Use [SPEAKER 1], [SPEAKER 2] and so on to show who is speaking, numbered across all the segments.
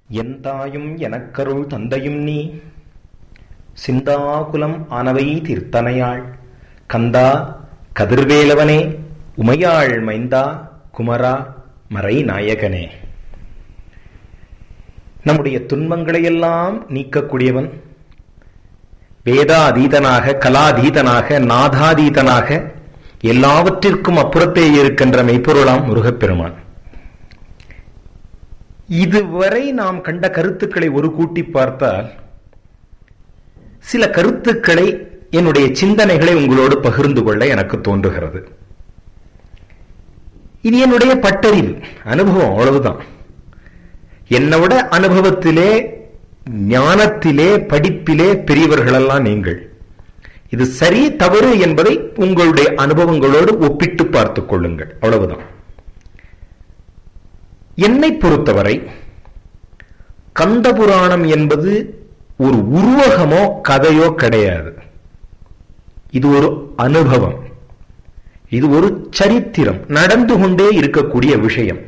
[SPEAKER 1] என் தாயும் எனக்கருள் தந்தையும் நீ சிந்தாகுலம் ஆனவை தீர்த்தனையாள் கந்தா கதிர்வேலவனே உமையாள் மைந்தா குமரா மறை நாயகனே நம்முடைய துன்பங்களையெல்லாம் நீக்கக்கூடியவன் வேதாதீதனாக கலாதீதனாக நாதாதீதனாக எல்லாவற்றிற்கும் அப்புறத்தே இருக்கின்ற மெய்ப்பொருளாம் முருகப்பெருமான் இதுவரை நாம் கண்ட கருத்துக்களை ஒரு கூட்டி பார்த்தால் சில கருத்துக்களை என்னுடைய சிந்தனைகளை உங்களோடு பகிர்ந்து கொள்ள எனக்கு தோன்றுகிறது இது என்னுடைய பட்டறிவு அனுபவம் அவ்வளவுதான் என்னை விட அனுபவத்திலே ஞானத்திலே படிப்பிலே பெரியவர்களெல்லாம் நீங்கள் இது சரி தவறு என்பதை உங்களுடைய அனுபவங்களோடு ஒப்பிட்டு பார்த்துக் கொள்ளுங்கள் அவ்வளவுதான் என்னை பொறுத்தவரை கந்தபுராணம் என்பது ஒரு உருவகமோ கதையோ கிடையாது இது ஒரு அனுபவம் இது ஒரு சரித்திரம் நடந்து கொண்டே இருக்கக்கூடிய விஷயம்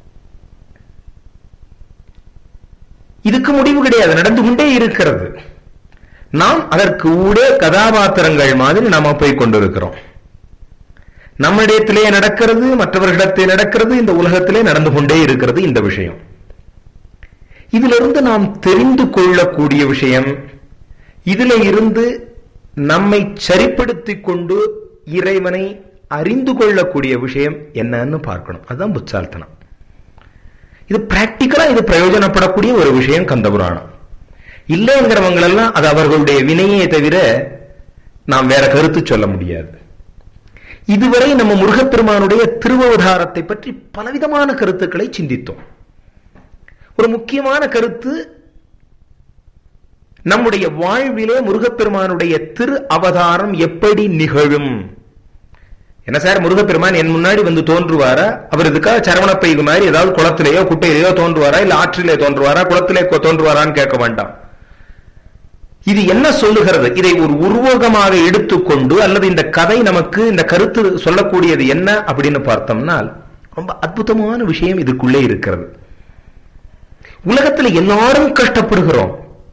[SPEAKER 1] இதுக்கு முடிவு கிடையாது நடந்து கொண்டே இருக்கிறது நாம் அதற்கு ஊடே கதாபாத்திரங்கள் மாதிரி நாம போய் கொண்டிருக்கிறோம் நம்மிடத்திலே நடக்கிறது மற்றவர்களிடத்திலே நடக்கிறது இந்த உலகத்திலே நடந்து கொண்டே இருக்கிறது இந்த விஷயம் இதிலிருந்து நாம் தெரிந்து கொள்ளக்கூடிய விஷயம் இதுல இருந்து நம்மை சரிப்படுத்திக் கொண்டு இறைவனை அறிந்து கொள்ளக்கூடிய விஷயம் என்னன்னு பார்க்கணும் அதுதான் புத்தால்தனம் இது பிராக்டிக்கலா இது பிரயோஜனப்படக்கூடிய ஒரு விஷயம் கந்தபுராணம் இல்லைங்கிறவங்களெல்லாம் அது அவர்களுடைய வினையே தவிர நாம் வேற கருத்து சொல்ல முடியாது இதுவரை நம்ம முருகப்பெருமானுடைய திருவவதாரத்தை பற்றி பலவிதமான கருத்துக்களை சிந்தித்தோம் ஒரு முக்கியமான கருத்து நம்முடைய வாழ்விலே முருகப்பெருமானுடைய திரு அவதாரம் எப்படி நிகழும் என்ன சார் முருகப்பெருமான் என் முன்னாடி வந்து தோன்றுவாரா அவர் இதுக்காக சரவணப்பைக்கு மாதிரி ஏதாவது குளத்திலேயோ குட்டையிலேயோ தோன்றுவாரா இல்ல ஆற்றிலே தோன்றுவாரா குளத்திலே தோன்றுவாரான்னு கேட்க வேண்டாம் இது என்ன சொல்லுகிறது இதை ஒரு உருவகமாக எடுத்துக்கொண்டு அல்லது இந்த கதை நமக்கு இந்த கருத்து சொல்லக்கூடியது என்ன அப்படின்னு பார்த்தோம்னா ரொம்ப அற்புதமான விஷயம் இதுக்குள்ளே இருக்கிறது உலகத்துல எல்லாரும் கஷ்டப்படுகிறோம்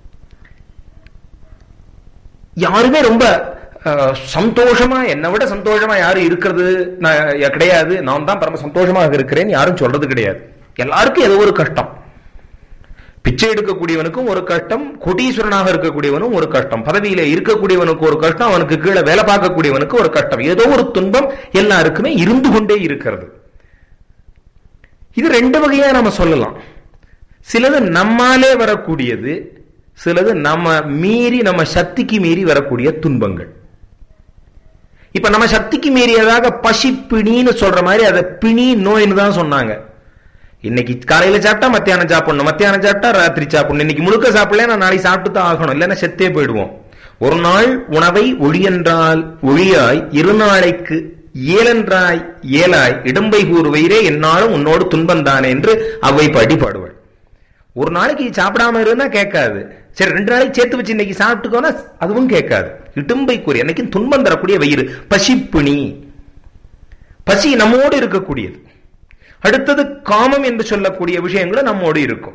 [SPEAKER 1] யாருமே ரொம்ப சந்தோஷமா என்னை விட சந்தோஷமா யாரும் இருக்கிறது கிடையாது நான் தான் பரம சந்தோஷமாக இருக்கிறேன் யாரும் சொல்றது கிடையாது எல்லாருக்கும் ஏதோ ஒரு கஷ்டம் பிச்சை எடுக்கக்கூடியவனுக்கும் ஒரு கஷ்டம் கோட்டீஸ்வரனாக இருக்கக்கூடியவனும் ஒரு கஷ்டம் பதவியில இருக்கக்கூடியவனுக்கு ஒரு கஷ்டம் அவனுக்கு கீழே வேலை பார்க்கக்கூடியவனுக்கு ஒரு கஷ்டம் ஏதோ ஒரு துன்பம் எல்லாருக்குமே இருந்து கொண்டே இருக்கிறது இது ரெண்டு வகையா நம்ம சொல்லலாம் சிலது நம்மாலே வரக்கூடியது சிலது நம்ம மீறி நம்ம சக்திக்கு மீறி வரக்கூடிய துன்பங்கள் இப்ப நம்ம சக்திக்கு மீறியதாக பசி பிணின்னு சொல்ற மாதிரி அதை பிணி நோயின்னு தான் சொன்னாங்க இன்னைக்கு காலையில சாப்பிட்டா மத்தியானம் சாப்பிடணும் மத்தியானம் சாப்பிட்டா ராத்திரி சாப்பிடணும் இன்னைக்கு முழுக்க சாப்பிடல நான் நாளைக்கு சாப்பிட்டு தான் ஆகணும் இல்லைன்னா செத்தே போயிடுவோம் ஒரு நாள் உணவை ஒழியென்றால் ஒழியாய் இரு நாளைக்கு ஏலென்றாய் ஏலாய் இடும்பை கூறுவயிரே என்னாலும் உன்னோடு துன்பம் தானே என்று அவை பாடி பாடுவாள் ஒரு நாளைக்கு சாப்பிடாம இருந்தா கேட்காது சரி ரெண்டு நாளைக்கு சேர்த்து வச்சு இன்னைக்கு சாப்பிட்டுக்கோனா அதுவும் கேட்காது இடும்பை கூறி என்னைக்கும் துன்பம் தரக்கூடிய வயிறு பசிப்பிணி பசி நம்மோடு இருக்கக்கூடியது அடுத்தது காமம் என்று சொல்லக்கூடிய விஷயங்களும் நம்மோடு இருக்கும்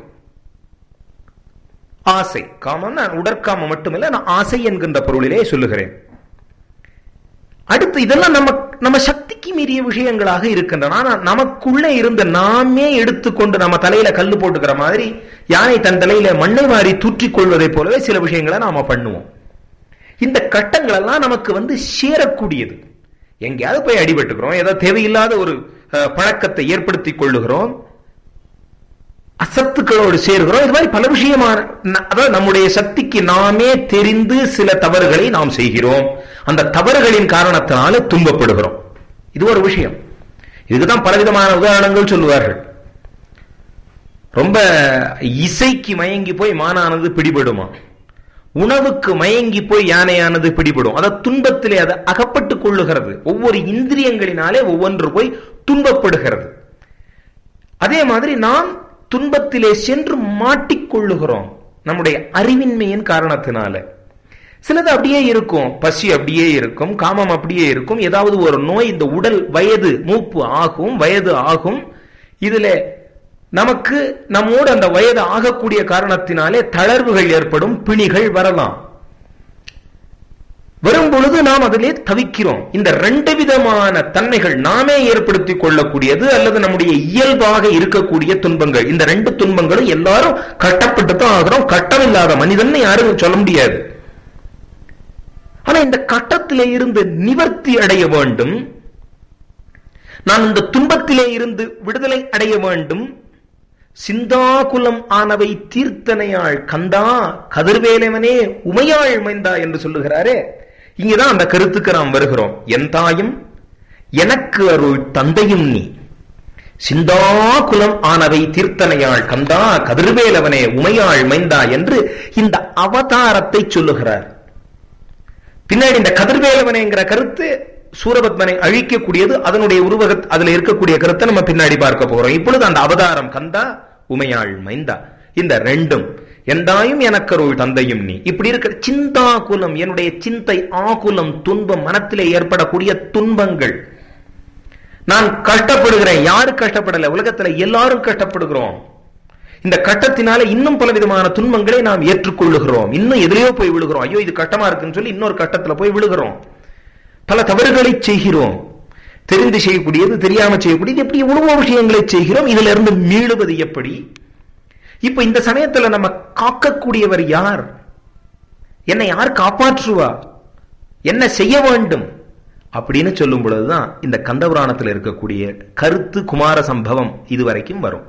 [SPEAKER 1] ஆசை காமம் நான் உடற்காமம் மட்டுமில்ல நான் ஆசை என்கின்ற பொருளிலே சொல்லுகிறேன் அடுத்து இதெல்லாம் நம்ம நம்ம சக்திக்கு மீறிய விஷயங்களாக இருக்கின்றன ஆனா நமக்குள்ளே இருந்த நாமே எடுத்துக்கொண்டு நம்ம தலையில கல்லு போட்டுக்கிற மாதிரி யானை தன் தலையில மண்ணை மாறி தூற்றிக் கொள்வதை போலவே சில விஷயங்களை நாம பண்ணுவோம் இந்த கட்டங்கள் எல்லாம் நமக்கு வந்து சேரக்கூடியது எங்கேயாவது போய் அடிபட்டுக்கிறோம் ஏதோ தேவையில்லாத ஒரு பழக்கத்தை ஏற்படுத்தி கொள்ளுகிறோம் அசத்துக்களோடு சேர்கிறோம் இது மாதிரி பல விஷயமான அதாவது நம்முடைய சக்திக்கு நாமே தெரிந்து சில தவறுகளை நாம் செய்கிறோம் அந்த தவறுகளின் காரணத்தினால துன்பப்படுகிறோம் இது ஒரு விஷயம் இதுக்குதான் பலவிதமான உதாரணங்கள் சொல்லுவார்கள் ரொம்ப இசைக்கு மயங்கி போய் மானானது பிடிபடுமா உணவுக்கு மயங்கி போய் யானையானது பிடிபடும் அத துன்பத்திலே அது அகப்பட்டுக் கொள்ளுகிறது ஒவ்வொரு இந்திரியங்களினாலே ஒவ்வொன்று போய் துன்பப்படுகிறது அதே மாதிரி நாம் துன்பத்திலே சென்று மாட்டிக்கொள்ளுகிறோம் நம்முடைய அறிவின்மையின் காரணத்தினால சிலது அப்படியே இருக்கும் பசி அப்படியே இருக்கும் காமம் அப்படியே இருக்கும் ஏதாவது ஒரு நோய் இந்த உடல் வயது மூப்பு ஆகும் வயது ஆகும் இதுல நமக்கு நம்மோடு அந்த வயது ஆகக்கூடிய காரணத்தினாலே தளர்வுகள் ஏற்படும் பிணிகள் வரலாம் வரும் பொழுது நாம் அதிலே தவிக்கிறோம் இந்த ரெண்டு விதமான தன்மைகள் நாமே ஏற்படுத்திக் கொள்ளக்கூடியது அல்லது நம்முடைய இயல்பாக இருக்கக்கூடிய துன்பங்கள் இந்த ரெண்டு துன்பங்களும் எல்லாரும் கட்டப்பட்டு தான் ஆகிறோம் கட்டமில்லாத மனிதன் யாரும் சொல்ல முடியாது ஆனா இந்த கட்டத்திலே இருந்து நிவர்த்தி அடைய வேண்டும் நான் இந்த துன்பத்திலே இருந்து விடுதலை அடைய வேண்டும் சிந்தாகுலம் ஆனவை தீர்த்தனையாள் கந்தா கதிர்வேலவனே உமையாள் மைந்தா என்று சொல்லுகிறாரே இங்கதான் அந்த கருத்துக்கு நாம் வருகிறோம் என் தாயும் எனக்கு அருள் தந்தையும் நீ சிந்தாகுலம் ஆனவை தீர்த்தனையாள் கந்தா கதிர்வேலவனே உமையாள் மைந்தா என்று இந்த அவதாரத்தை சொல்லுகிறார் பின்னாடி இந்த கதிர்வேலவனேங்கிற கருத்து சூரபத்மனை அழிக்கக்கூடியது அதனுடைய உருவக அதுல இருக்கக்கூடிய கருத்தை நம்ம பின்னாடி பார்க்க போறோம் இப்பொழுது அந்த அவதாரம் கந்தா உமையாள் மைந்தா இந்த ரெண்டும் எந்தாயும் எனக்கருள் தந்தையும் நீ இப்படி இருக்கிற சிந்தா குலம் என்னுடைய சிந்தை ஆகுலம் துன்பம் மனத்திலே ஏற்படக்கூடிய துன்பங்கள் நான் கஷ்டப்படுகிறேன் யாரு கஷ்டப்படல உலகத்துல எல்லாரும் கஷ்டப்படுகிறோம் இந்த கட்டத்தினால இன்னும் பல விதமான துன்பங்களை நாம் ஏற்றுக்கொள்ளுகிறோம் இன்னும் எதிரையோ போய் விழுகிறோம் ஐயோ இது கட்டமா இருக்குன்னு சொல்லி இன்னொரு கட்டத்துல போய் விழுகிறோம் பல தவறுகளை செய்கிறோம் தெரிந்து செய்யக்கூடியது தெரியாம செய்யக்கூடியது எப்படி எவ்வளவோ விஷயங்களை செய்கிறோம் இதுல இருந்து மீளுவது எப்படி இப்ப இந்த சமயத்துல நம்ம காக்கக்கூடியவர் யார் என்னை யார் காப்பாற்றுவா என்ன செய்ய வேண்டும் அப்படின்னு சொல்லும் பொழுதுதான் இந்த கந்தபுராணத்தில் இருக்கக்கூடிய கருத்து குமார சம்பவம் இதுவரைக்கும் வரும்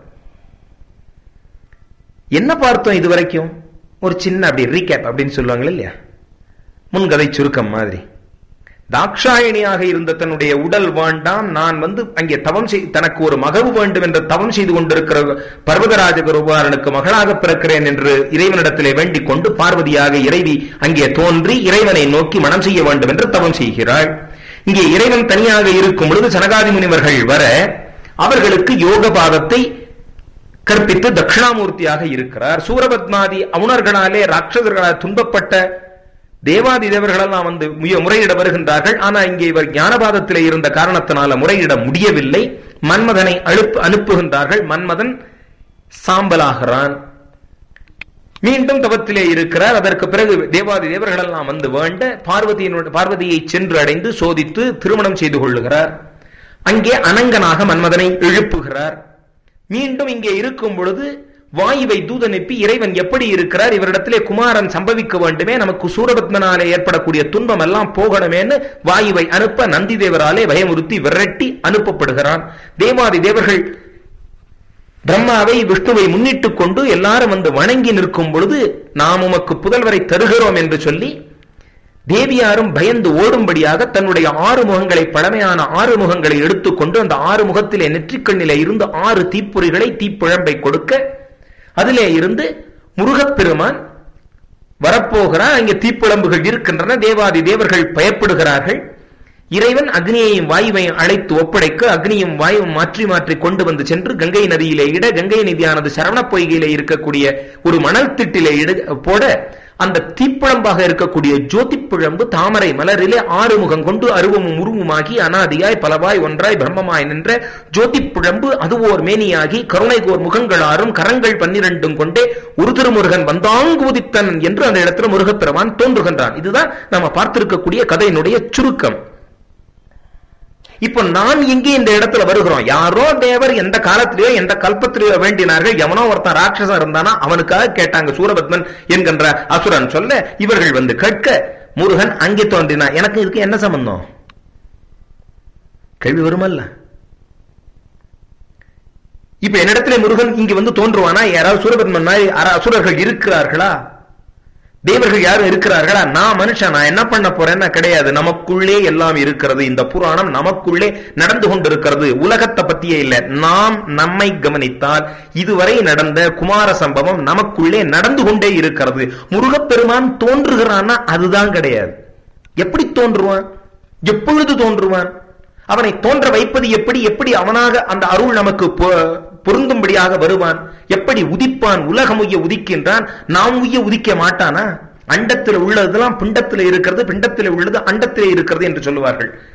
[SPEAKER 1] என்ன பார்த்தோம் இதுவரைக்கும் ஒரு சின்ன அப்படி ரீகேப் அப்படின்னு சொல்லுவாங்க இல்லையா முன்கதை சுருக்கம் மாதிரி தாக்ஷாயணியாக இருந்த தன்னுடைய உடல் வேண்டாம் நான் வந்து அங்கே தவம் செய் தனக்கு ஒரு மகவு வேண்டும் என்று தவம் செய்து கொண்டிருக்கிற பர்வதராஜ குருவாரனுக்கு மகளாக பிறக்கிறேன் என்று இறைவனிடத்திலே வேண்டிக் கொண்டு பார்வதியாக இறைவி அங்கே தோன்றி இறைவனை நோக்கி மனம் செய்ய வேண்டும் என்று தவம் செய்கிறாள் இங்கே இறைவன் தனியாக இருக்கும் பொழுது சனகாதி முனிவர்கள் வர அவர்களுக்கு யோக பாதத்தை கற்பித்து தட்சிணாமூர்த்தியாக இருக்கிறார் சூரபத்மாதி அவுணர்களாலே ராட்சதர்களால் துன்பப்பட்ட தேவாதி தேவர்களெல்லாம் வந்து முறையிட வருகின்றார்கள் ஆனா இங்கே இவர் ஞானபாதத்திலே இருந்த காரணத்தினால முறையிட முடியவில்லை மன்மதனை அழுப்பு அனுப்புகின்றார்கள் மன்மதன் சாம்பலாகிறான் மீண்டும் தவத்திலே இருக்கிறார் அதற்கு பிறகு தேவாதி தேவர்கள் எல்லாம் வந்து வேண்ட பார்வதியினுடைய பார்வதியை சென்று அடைந்து சோதித்து திருமணம் செய்து கொள்ளுகிறார் அங்கே அனங்கனாக மன்மதனை எழுப்புகிறார் மீண்டும் இங்கே இருக்கும் பொழுது வாயுவை தூதனுப்பி இறைவன் எப்படி இருக்கிறார் இவரிடத்திலே குமாரன் சம்பவிக்க வேண்டுமே நமக்கு சூரபத்மனாலே ஏற்படக்கூடிய துன்பம் எல்லாம் போகணுமேன்னு வாயுவை அனுப்ப நந்தி தேவராலே பயமுறுத்தி விரட்டி அனுப்பப்படுகிறான் தேவாதி தேவர்கள் பிரம்மாவை விஷ்ணுவை முன்னிட்டுக் கொண்டு எல்லாரும் வந்து வணங்கி நிற்கும் பொழுது நாம் உமக்கு புதல்வரை தருகிறோம் என்று சொல்லி தேவியாரும் பயந்து ஓடும்படியாக தன்னுடைய ஆறு முகங்களை பழமையான ஆறு முகங்களை எடுத்துக்கொண்டு அந்த ஆறு முகத்திலே நெற்றிக்கண்ணிலே இருந்து ஆறு தீப்பொறிகளை தீப்பிழம்பை கொடுக்க அதிலே இருந்து முருகப்பெருமான் வரப்போகிறான் அங்கே தீப்பிழம்புகள் இருக்கின்றன தேவாதி தேவர்கள் பயப்படுகிறார்கள் இறைவன் அக்னியையும் வாயுவையும் அழைத்து ஒப்படைக்க அக்னியும் வாயுவும் மாற்றி மாற்றி கொண்டு வந்து சென்று கங்கை நதியிலே இட கங்கை நதியானது சரவண பொய்கையிலே இருக்கக்கூடிய ஒரு மணல் திட்டிலே இட போட அந்த தீப்பிழம்பாக இருக்கக்கூடிய ஜோதிப்பிழம்பு தாமரை மலரிலே ஆறுமுகம் கொண்டு அருவமும் உருவமாகி அனாதியாய் பலவாய் ஒன்றாய் பிரம்மமாய் நின்ற ஜோதிப்பிழம்பு அதுவோர் மேனியாகி கருணைகோர் முகங்களாரும் கரங்கள் பன்னிரண்டும் கொண்டே ஒரு திருமுருகன் வந்தாங்கூதித்தன் என்று அந்த இடத்துல முருகப்பெருமான் தோன்றுகின்றான் இதுதான் நம்ம பார்த்திருக்கக்கூடிய கதையினுடைய சுருக்கம் இப்போ நான் இங்கே இந்த இடத்துல வருகிறோம் யாரோ தேவர் எந்த காலத்திலேயோ எந்த கல்பத்திலேயோ வேண்டினார்கள் எவனோ ஒருத்தன் ராட்சசம் இருந்தானா அவனுக்காக கேட்டாங்க சூரபத்மன் என்கின்ற அசுரன் சொல்ல இவர்கள் வந்து கேட்க முருகன் அங்கே தோன்றினா எனக்கு இதுக்கு என்ன சம்பந்தம் கேள்வி வருமல்ல இப்ப என்னிடத்துல முருகன் இங்க வந்து தோன்றுவானா யாராவது சூரபத்மன் மாதிரி அசுரர்கள் இருக்கிறார்களா தேவர்கள் யாரும் இருக்கிறார்களா நான் மனுஷன் நான் என்ன பண்ண போறேன்னா கிடையாது நமக்குள்ளே எல்லாம் இருக்கிறது இந்த புராணம் நமக்குள்ளே நடந்து கொண்டிருக்கிறது உலகத்தை பத்தியே இல்ல நாம் நம்மை கவனித்தால் இதுவரை நடந்த குமார சம்பவம் நமக்குள்ளே நடந்து கொண்டே இருக்கிறது முருகப்பெருமான் தோன்றுகிறான்னா அதுதான் கிடையாது எப்படி தோன்றுவான் எப்பொழுது தோன்றுவான் அவனை தோன்ற வைப்பது எப்படி எப்படி அவனாக அந்த அருள் நமக்கு பொருந்தும்படியாக வருவான் எப்படி உதிப்பான் உலகம் உய்ய உதிக்கின்றான் நாம் உய்ய உதிக்க மாட்டானா அண்டத்தில் உள்ளதெல்லாம் பிண்டத்தில் இருக்கிறது பிண்டத்தில் உள்ளது அண்டத்தில் இருக்கிறது என்று சொல்லுவார்கள்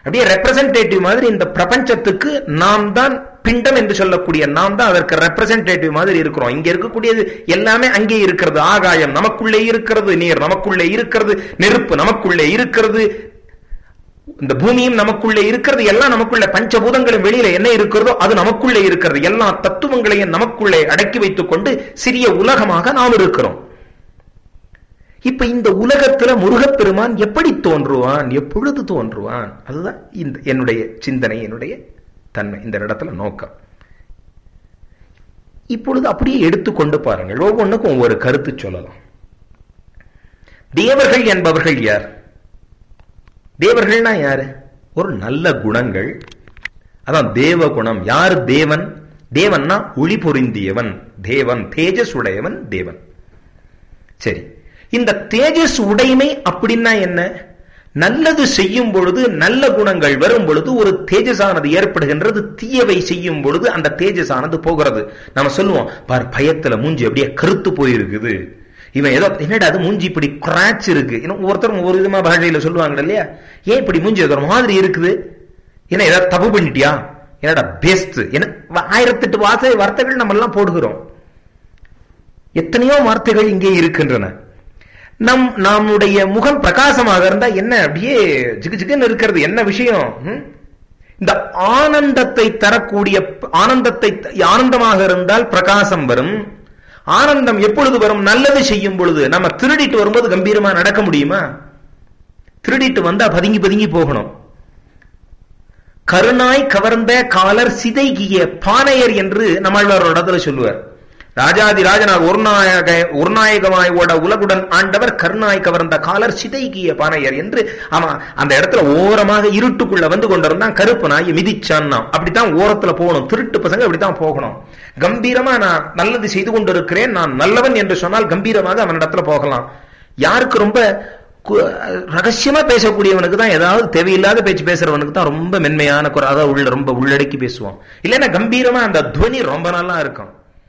[SPEAKER 1] அப்படியே ரெப்ரசன்டேட்டிவ் மாதிரி இந்த பிரபஞ்சத்துக்கு நாம் தான் பிண்டம் என்று சொல்லக்கூடிய நாம் தான் அதற்கு ரெப்ரசன்டேட்டிவ் மாதிரி இருக்கிறோம் இங்க இருக்கக்கூடியது எல்லாமே அங்கே இருக்கிறது ஆகாயம் நமக்குள்ளே இருக்கிறது நீர் நமக்குள்ளே இருக்கிறது நெருப்பு நமக்குள்ளே இருக்கிறது இந்த பூமியும் நமக்குள்ளே இருக்கிறது எல்லாம் நமக்குள்ள பஞ்சபூதங்களும் வெளியில என்ன இருக்கிறதோ அது நமக்குள்ளே இருக்கிறது எல்லா தத்துவங்களையும் நமக்குள்ளே அடக்கி வைத்துக் கொண்டு சிறிய உலகமாக நாம் இருக்கிறோம் இப்ப இந்த உலகத்துல முருகப்பெருமான் எப்படி தோன்றுவான் எப்பொழுது தோன்றுவான் அதுதான் இந்த என்னுடைய சிந்தனை என்னுடைய தன்மை இந்த இடத்துல நோக்கம் இப்பொழுது அப்படியே எடுத்துக்கொண்டு பாருங்கள் ஒவ்வொன்றுக்கும் ஒவ்வொரு கருத்து சொல்லலாம் தேவர்கள் என்பவர்கள் யார் தேவர்கள்னா யாரு ஒரு நல்ல குணங்கள் அதான் தேவ குணம் யார் தேவன் தேவன்னா ஒளி பொருந்தியவன் தேவன் தேஜஸ் உடையவன் தேவன் சரி இந்த தேஜஸ் உடைமை அப்படின்னா என்ன நல்லது செய்யும் பொழுது நல்ல குணங்கள் வரும் பொழுது ஒரு தேஜஸானது ஏற்படுகின்றது தீயவை செய்யும் பொழுது அந்த தேஜஸானது போகிறது நம்ம சொல்லுவோம் பார் பயத்துல மூஞ்சி அப்படியே கருத்து போயிருக்குது இவன் ஏதோ என்னடா அது மூஞ்சி இப்படி கிராச் இருக்கு இன்னும் ஒவ்வொருத்தரும் ஒரு விதமா பாஷையில சொல்லுவாங்க இல்லையா ஏன் இப்படி மூஞ்சி ஒரு மாதிரி இருக்குது என்ன ஏதாவது தப்பு பண்ணிட்டியா என்னடா பெஸ்ட் என்ன ஆயிரத்தெட்டு வார்த்தை வார்த்தைகள் நம்ம எல்லாம் போடுகிறோம் எத்தனையோ வார்த்தைகள் இங்கே இருக்கின்றன நம் நம்முடைய முகம் பிரகாசமாக இருந்தா என்ன அப்படியே ஜிகு ஜிகுன்னு இருக்கிறது என்ன விஷயம் இந்த ஆனந்தத்தை தரக்கூடிய ஆனந்தத்தை ஆனந்தமாக இருந்தால் பிரகாசம் வரும் ஆனந்தம் எப்பொழுது வரும் நல்லது செய்யும் பொழுது நம்ம திருடிட்டு வரும்போது கம்பீரமா நடக்க முடியுமா திருடிட்டு வந்தா பதுங்கி பதுங்கி போகணும் கருணாய் கவர்ந்த காலர் சிதைகிய பானையர் என்று நம்மாழ்வாரோட இடத்துல சொல்லுவார் ராஜாதி ராஜனார் ஒரு நாயக ஒரு நாயகமாய் ஓட உலகுடன் ஆண்டவர் கருணாய் கவர்ந்த காலர் சிதைகிய பானையர் என்று ஆமா அந்த இடத்துல ஓரமாக இருட்டுக்குள்ள வந்து கொண்டிருந்தான் கருப்பு நாய் மிதிச்சான் அப்படித்தான் ஓரத்துல போகணும் திருட்டு பசங்க அப்படித்தான் போகணும் கம்பீரமா நான் நல்லது செய்து கொண்டிருக்கிறேன் நான் நல்லவன் என்று சொன்னால் கம்பீரமாக அவனிடத்துல போகலாம் யாருக்கு ரொம்ப ரகசியமா பேசக்கூடியவனுக்கு தான் ஏதாவது தேவையில்லாத பேச்சு பேசுறவனுக்கு தான் ரொம்ப மென்மையான குறை அதாவது உள்ள ரொம்ப உள்ளடக்கி பேசுவான் இல்லைன்னா கம்பீரமா அந்த துவனி ரொம்ப நல்லா இருக்கும்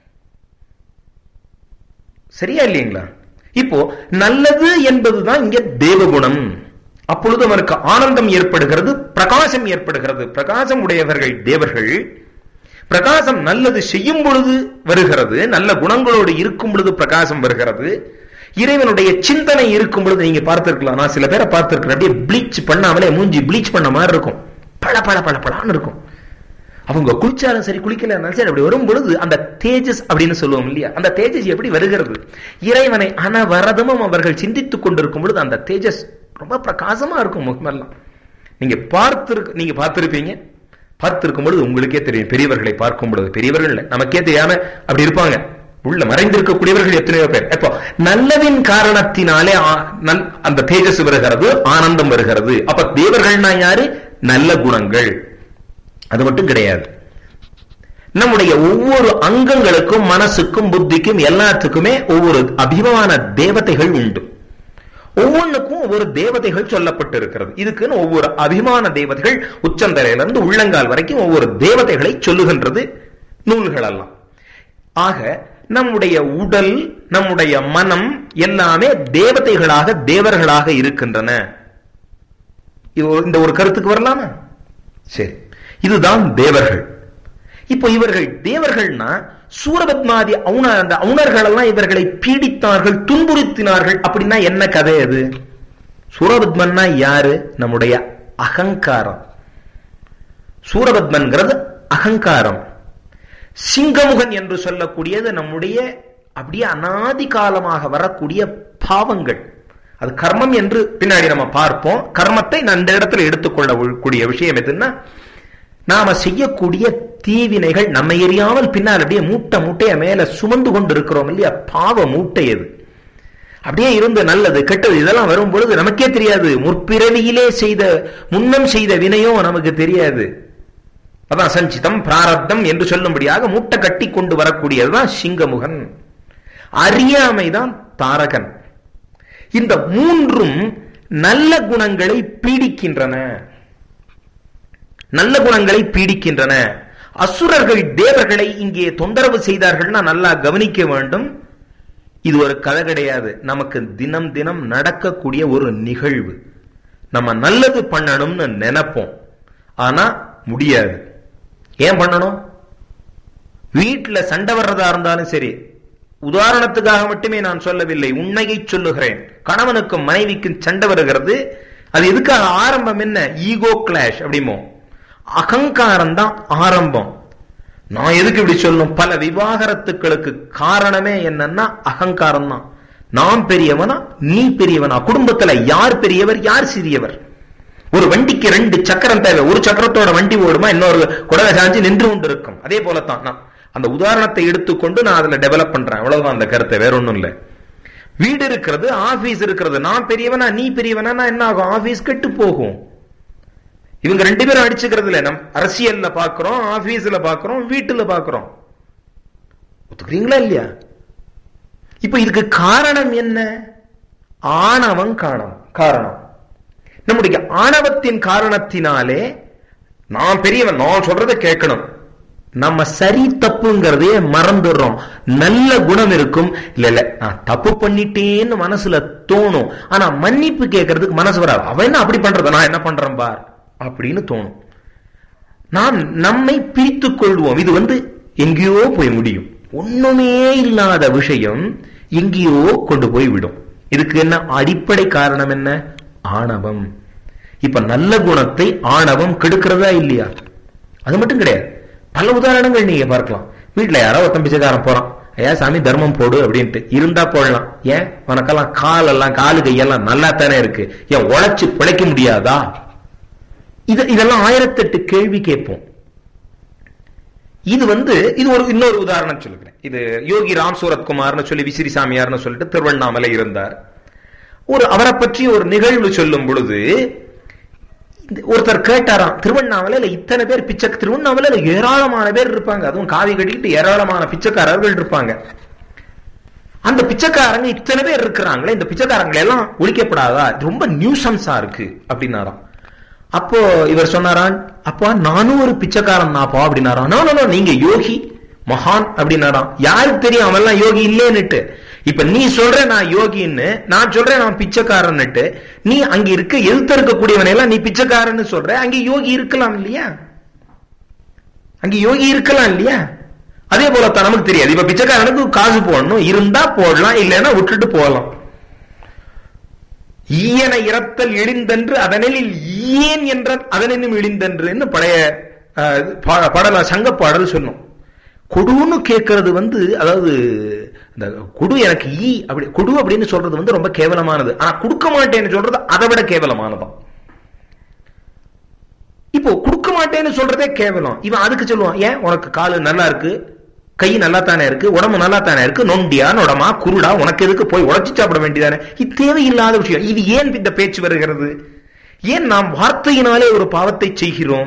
[SPEAKER 1] சரியா இல்லைங்களா இப்போ நல்லது என்பதுதான் இங்க தேவகுணம் அப்பொழுது அவனுக்கு ஆனந்தம் ஏற்படுகிறது பிரகாசம் ஏற்படுகிறது பிரகாசம் உடையவர்கள் தேவர்கள் பிரகாசம் நல்லது செய்யும் பொழுது வருகிறது நல்ல குணங்களோடு இருக்கும் பொழுது பிரகாசம் வருகிறது இறைவனுடைய சிந்தனை இருக்கும் பொழுது நீங்க பார்த்திருக்கலாம் நான் சில பேரை பார்த்திருக்கிறேன் அப்படியே ப்ளீச் பண்ணாமலே மூஞ்சி ப்ளீச் பண்ண மாதிரி இருக்கும் பல பல பல பலான்னு இருக்கும் அவங்க குளிச்சாலும் சரி குளிக்கலனாலும் சரி அப்படி வரும் பொழுது அந்த தேஜஸ் அப்படின்னு சொல்லுவோம் இல்லையா அந்த தேஜஸ் எப்படி வருகிறது இறைவனை அனவரதமும் அவர்கள் சிந்தித்துக் கொண்டிருக்கும் பொழுது அந்த தேஜஸ் ரொம்ப பிரகாசமா இருக்கும் முகமெல்லாம் நீங்க பார்த்து நீங்க பார்த்திருப்பீங்க பார்த்திருக்கும் பொழுது உங்களுக்கே தெரியும் பெரியவர்களை பார்க்கும் பொழுது பெரியவர்கள் நமக்கே தெரியாம அப்படி இருப்பாங்க உள்ள மறைந்திருக்கக்கூடியவர்கள் எத்தனையோ பேர் இப்போ நல்லதின் காரணத்தினாலே அந்த தேஜஸ் வருகிறது ஆனந்தம் வருகிறது அப்ப தேவர்கள்னா யாரு நல்ல குணங்கள் அது மட்டும் கிடையாது நம்முடைய ஒவ்வொரு அங்கங்களுக்கும் மனசுக்கும் புத்திக்கும் எல்லாத்துக்குமே ஒவ்வொரு அபிமான தேவதைகள் உண்டு ஒவ்வொன்றுக்கும் ஒவ்வொரு தேவதைகள் சொல்லப்பட்டு இருக்கிறது இதுக்குன்னு ஒவ்வொரு அபிமான தேவதைகள் உச்சந்தரையிலிருந்து உள்ளங்கால் வரைக்கும் ஒவ்வொரு தேவதைகளை சொல்லுகின்றது நூல்கள் எல்லாம் ஆக நம்முடைய உடல் நம்முடைய மனம் எல்லாமே தேவதைகளாக தேவர்களாக இருக்கின்றன இந்த ஒரு கருத்துக்கு வரலாமா சரி இதுதான் தேவர்கள் இப்போ இவர்கள் தேவர்கள்னா சூரபத்மாதி அவுண அந்த அவுணர்கள் எல்லாம் இவர்களை பீடித்தார்கள் துன்புறுத்தினார்கள் அப்படின்னா என்ன கதை அது சூரபத்மன்னா யாரு நம்முடைய அகங்காரம் சூரபத்மன்கிறது அகங்காரம் சிங்கமுகன் என்று சொல்லக்கூடியது நம்முடைய அப்படியே அனாதி காலமாக வரக்கூடிய பாவங்கள் அது கர்மம் என்று பின்னாடி நம்ம பார்ப்போம் கர்மத்தை நான் இந்த இடத்துல எடுத்துக்கொள்ளக்கூடிய விஷயம் எதுன்னா நாம செய்யக்கூடிய தீவினைகள் நம்ம எரியாமல் பின்னால் அப்படியே மூட்டை மூட்டைய மேல சுமந்து கொண்டு இருக்கிறோம் இல்லையா பாவ மூட்டை அது அப்படியே இருந்து நல்லது கெட்டது இதெல்லாம் வரும் பொழுது நமக்கே தெரியாது முற்பிறவியிலே செய்த முன்னம் செய்த வினையோ நமக்கு தெரியாது அதான் சஞ்சிதம் பிராரப்தம் என்று சொல்லும்படியாக மூட்டை கட்டி கொண்டு வரக்கூடியதுதான் சிங்கமுகன் அறியாமைதான் தாரகன் இந்த மூன்றும் நல்ல குணங்களை பீடிக்கின்றன நல்ல குணங்களை பீடிக்கின்றன அசுரர்கள் தேவர்களை இங்கே தொந்தரவு செய்தார்கள்னா நல்லா கவனிக்க வேண்டும் இது ஒரு கதை கிடையாது நமக்கு தினம் தினம் நடக்கக்கூடிய ஒரு நிகழ்வு நம்ம நல்லது பண்ணணும்னு நினைப்போம் ஆனா முடியாது ஏன் பண்ணணும் வீட்டுல சண்டை வர்றதா இருந்தாலும் சரி உதாரணத்துக்காக மட்டுமே நான் சொல்லவில்லை உண்மையை சொல்லுகிறேன் கணவனுக்கும் மனைவிக்கும் சண்டை வருகிறது அது எதுக்காக ஆரம்பம் என்ன ஈகோ கிளாஷ் அப்படிமோ அகங்காரம் தான் ஆரம்பம் நான் எதுக்கு இப்படி சொல்லணும் பல விவாகரத்துக்களுக்கு காரணமே என்னன்னா அகங்காரம் தான் நான் பெரியவனா நீ பெரியவனா குடும்பத்துல யார் பெரியவர் யார் சிறியவர் ஒரு வண்டிக்கு ரெண்டு சக்கரம் தேவை ஒரு சக்கரத்தோட வண்டி ஓடுமா இன்னொரு குடலை சாஞ்சு நின்று கொண்டு இருக்கும் அதே போலத்தான் நான் அந்த உதாரணத்தை எடுத்துக்கொண்டு நான் அதுல டெவலப் பண்றேன் அவ்வளவுதான் அந்த கருத்தை வேற ஒண்ணும் இல்ல வீடு இருக்கிறது ஆபீஸ் இருக்கிறது நான் பெரியவனா நீ பெரியவனா என்ன ஆகும் ஆபீஸ் கெட்டு போகும் இவங்க ரெண்டு பேரும் அடிச்சுக்கிறது இல்ல நம் அரசியல்ல பாக்குறோம் ஆபீஸ்ல பாக்குறோம் வீட்டுல பாக்குறோம் ஒத்துக்கிறீங்களா இல்லையா இப்ப இதுக்கு காரணம் என்ன ஆணவம் காரணம் காரணம் நம்முடைய ஆணவத்தின் காரணத்தினாலே நான் பெரியவன் நான் சொல்றதை கேட்கணும் நம்ம சரி தப்புங்கிறதே மறந்துடுறோம் நல்ல குணம் இருக்கும் இல்ல இல்ல நான் தப்பு பண்ணிட்டேன்னு மனசுல தோணும் ஆனா மன்னிப்பு கேட்கறதுக்கு மனசு வராது அவன் என்ன அப்படி பண்றது நான் என்ன பண்றேன் பார் அப்படின்னு தோணும் நாம் நம்மை பிரித்துக் கொள்வோம் இது வந்து எங்கேயோ போய் முடியும் ஒண்ணுமே இல்லாத விஷயம் எங்கேயோ கொண்டு போய் விடும் இதுக்கு என்ன அடிப்படை காரணம் என்ன ஆணவம் இப்ப நல்ல குணத்தை ஆணவம் கெடுக்கிறதா இல்லையா அது மட்டும் கிடையாது பல உதாரணங்கள் நீங்க பார்க்கலாம் வீட்டுல யாரோ ஒருத்தன் பிச்சைக்காரன் போறான் ஐயா சாமி தர்மம் போடு அப்படின்ட்டு இருந்தா போடலாம் ஏன் உனக்கெல்லாம் கால் எல்லாம் காலு கையெல்லாம் நல்லா தானே இருக்கு ஏன் உழைச்சு பிழைக்க முடியாதா இது இதெல்லாம் ஆயிரத்தெட்டு கேள்வி கேட்போம் இது வந்து இது ஒரு இன்னொரு உதாரணம் சொல்லுகிறேன் இது யோகி ராம் சூரத்குமார்னு சொல்லி விசிறி சாமியார்னு சொல்லிட்டு திருவண்ணாமலை இருந்தார் ஒரு அவரை பற்றி ஒரு நிகழ்வு சொல்லும் பொழுது ஒருத்தர் கேட்டாராம் திருவண்ணாமலையில இத்தனை பேர் பிச்சை திருவண்ணாமலையில ஏராளமான பேர் இருப்பாங்க அதுவும் காவி கட்டிக்கிட்டு ஏராளமான பிச்சைக்காரர்கள் இருப்பாங்க அந்த பிச்சைக்காரங்க இத்தனை பேர் இருக்கிறாங்களே இந்த பிச்சைக்காரங்களை எல்லாம் ஒழிக்கப்படாதா ரொம்ப நியூசன்ஸா இருக்கு அப்படின்னாராம் அப்போ இவர் சொன்னாரான் அப்பா நானும் ஒரு பிச்சைக்காரன் நாப்பா அப்படின்னாராம் நோ நோ நீங்க யோகி மகான் அப்படின்னாராம் யாருக்கு தெரியும் அவன் எல்லாம் யோகி இல்லேன்னுட்டு இப்ப நீ சொல்ற நான் யோகின்னு நான் சொல்றேன் நான் பிச்சைக்காரன்னுட்டு நீ அங்க இருக்க எழுத்த இருக்கக்கூடியவனை எல்லாம் நீ பிச்சைக்காரன்னு சொல்ற அங்க யோகி இருக்கலாம் இல்லையா அங்க யோகி இருக்கலாம் இல்லையா அதே போலத்தான் நமக்கு தெரியாது இப்ப பிச்சைக்காரனுக்கு காசு போடணும் இருந்தா போடலாம் இல்லைன்னா விட்டுட்டு போகலாம் ஈயன இறத்தல் எழிந்தன்று அதனில் ஏன் என்ற அதனும் இழிந்தன்றுன்னு பழைய பாடல சங்க பாடல் சொன்னோம் கொடுன்னு கேட்கறது வந்து அதாவது இந்த குடு எனக்கு ஈ அப்படி குடு அப்படின்னு சொல்றது வந்து ரொம்ப கேவலமானது ஆனா கொடுக்க மாட்டேன்னு சொல்றது அதை விட கேவலமானதான் இப்போ கொடுக்க மாட்டேன்னு சொல்றதே கேவலம் இவன் அதுக்கு சொல்லுவான் ஏன் உனக்கு காலு நல்லா இருக்கு கை நல்லா தானே இருக்கு உடம்பு நல்லா தானே இருக்கு நொண்டியா நொடமா குருடா உனக்கு எதுக்கு போய் உழைச்சி சாப்பிட வேண்டியதானே இது தேவையில்லாத விஷயம் இது ஏன் இந்த பேச்சு வருகிறது ஏன் நாம் வார்த்தையினாலே ஒரு பாவத்தை செய்கிறோம்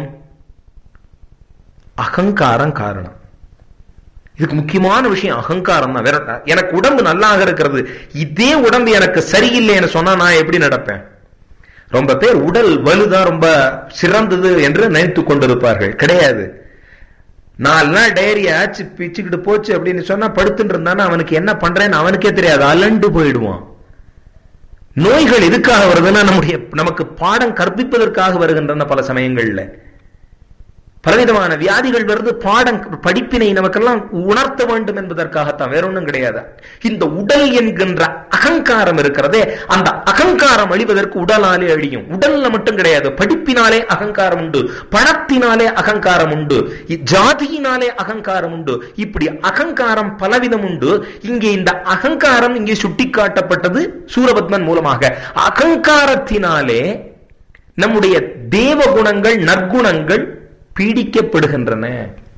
[SPEAKER 1] அகங்காரம் காரணம் இதுக்கு முக்கியமான விஷயம் அகங்காரம் தான் வேற எனக்கு உடம்பு நல்லாக இருக்கிறது இதே உடம்பு எனக்கு சரியில்லைன்னு சொன்னா நான் எப்படி நடப்பேன் ரொம்ப பேர் உடல் வலுதான் ரொம்ப சிறந்தது என்று நினைத்து கொண்டிருப்பார்கள் கிடையாது நாலு நாள் டைரி ஆச்சு பிச்சுக்கிட்டு போச்சு அப்படின்னு சொன்னா படுத்துட்டு இருந்தானா அவனுக்கு என்ன பண்றேன்னு அவனுக்கே தெரியாது அலண்டு போயிடுவான் நோய்கள் எதுக்காக வருதுன்னா நம்முடைய நமக்கு பாடம் கற்பிப்பதற்காக வருகின்றன பல சமயங்கள்ல பலவிதமான வியாதிகள் வருது பாடம் படிப்பினை நமக்கெல்லாம் உணர்த்த வேண்டும் என்பதற்காகத்தான் வேற ஒன்றும் கிடையாது இந்த உடல் என்கின்ற அகங்காரம் இருக்கிறதே அந்த அகங்காரம் அழிவதற்கு உடலாலே அழியும் உடல்ல மட்டும் கிடையாது படிப்பினாலே அகங்காரம் உண்டு பணத்தினாலே அகங்காரம் உண்டு ஜாதியினாலே அகங்காரம் உண்டு இப்படி அகங்காரம் பலவிதம் உண்டு இங்கே இந்த அகங்காரம் இங்கே சுட்டிக்காட்டப்பட்டது சூரபத்மன் மூலமாக அகங்காரத்தினாலே நம்முடைய தேவ குணங்கள் நற்குணங்கள் பீடிக்கப்படுகின்றன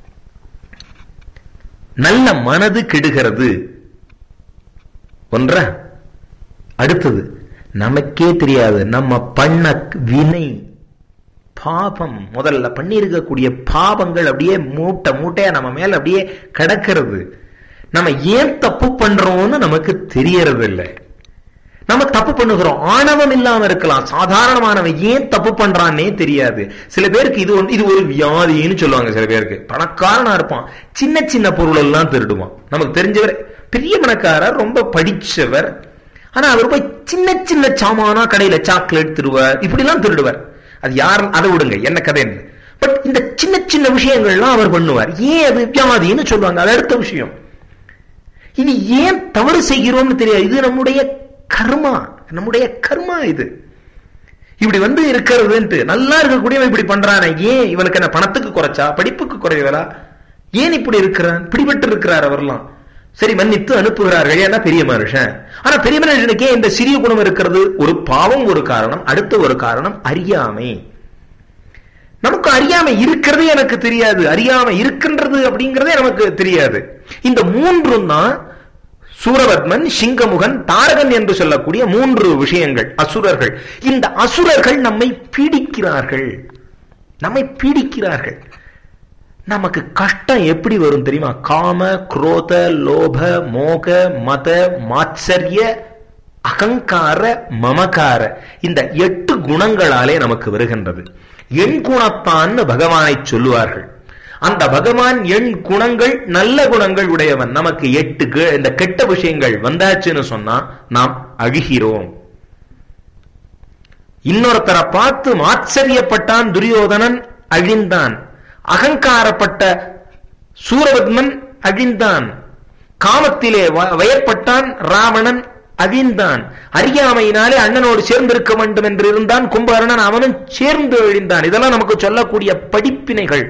[SPEAKER 1] நல்ல மனது கெடுகிறது ஒன்ற அடுத்தது நமக்கே தெரியாது நம்ம பண்ண வினை பாபம் முதல்ல பண்ணியிருக்கக்கூடிய பாவங்கள் அப்படியே மூட்டை மூட்டையா நம்ம மேல அப்படியே கிடக்கிறது நம்ம ஏன் தப்பு பண்றோம்னு நமக்கு தெரியறது இல்லை நம்ம தப்பு பண்ணுகிறோம் ஆணவம் இல்லாம இருக்கலாம் சாதாரணமானவன் ஏன் தப்பு பண்றான்னே தெரியாது சில பேருக்கு இது இது ஒரு வியாதின்னு சொல்லுவாங்க சில பேருக்கு பணக்காரனா இருப்பான் சின்ன சின்ன பொருள் எல்லாம் திருடுவான் நமக்கு தெரிஞ்சவர் பெரிய பணக்காரர் ரொம்ப படிச்சவர் ஆனா அவர் போய் சின்ன சின்ன சாமானா கடையில சாக்லேட் திருடுவார் இப்படி எல்லாம் திருடுவார் அது யார் அதை விடுங்க என்ன கதை பட் இந்த சின்ன சின்ன விஷயங்கள்லாம் அவர் பண்ணுவார் ஏன் அது வியாதின்னு சொல்லுவாங்க அது அடுத்த விஷயம் இனி ஏன் தவறு செய்கிறோம்னு தெரியாது இது நம்முடைய கர்மா நம்முடைய கர்மா இது இப்படி வந்து இருக்கிறதுன்ட்டு நல்லா இருக்கக்கூடியவன் இப்படி பண்றானே ஏன் இவனுக்கு என்ன பணத்துக்கு குறைச்சா படிப்புக்கு குறைவலா ஏன் இப்படி இருக்கிறான் பிடிபட்டு இருக்கிறார் அவர்லாம் சரி மன்னித்து அனுப்புகிறார்கள் ஏன்னா பெரிய மனுஷன் ஆனா பெரிய மனுஷனுக்கு ஏன் இந்த சிறிய குணம் இருக்கிறது ஒரு பாவம் ஒரு காரணம் அடுத்த ஒரு காரணம் அறியாமை நமக்கு அறியாமை இருக்கிறது எனக்கு தெரியாது அறியாமை இருக்கின்றது அப்படிங்கறதே நமக்கு தெரியாது இந்த மூன்றும் தான் சூரபத்மன் சிங்கமுகன் தாரகன் என்று சொல்லக்கூடிய மூன்று விஷயங்கள் அசுரர்கள் இந்த அசுரர்கள் நம்மை பீடிக்கிறார்கள் நம்மை பீடிக்கிறார்கள் நமக்கு கஷ்டம் எப்படி வரும் தெரியுமா காம குரோத லோப மோக மத மாச்சரிய அகங்கார மமகார இந்த எட்டு குணங்களாலே நமக்கு வருகின்றது எண் குணத்தான்னு பகவானை சொல்லுவார்கள் அந்த பகவான் எண் குணங்கள் நல்ல குணங்கள் உடையவன் நமக்கு எட்டு கே- இந்த கெட்ட விஷயங்கள் வந்தாச்சுன்னு சொன்னா நாம் அழுகிறோம் இன்னொருத்தரை பார்த்து ஆச்சரியப்பட்டான் துரியோதனன் அழிந்தான் அகங்காரப்பட்ட சூரபத்மன் அழிந்தான் காமத்திலே வ- வயப்பட்டான் ராவணன் அழிந்தான் அறியாமையினாலே அண்ணனோடு சேர்ந்திருக்க வேண்டும் என்று இருந்தான் கும்பகர்ணன் அவனும் சேர்ந்து அழிந்தான் இதெல்லாம் நமக்கு சொல்லக்கூடிய படிப்பினைகள்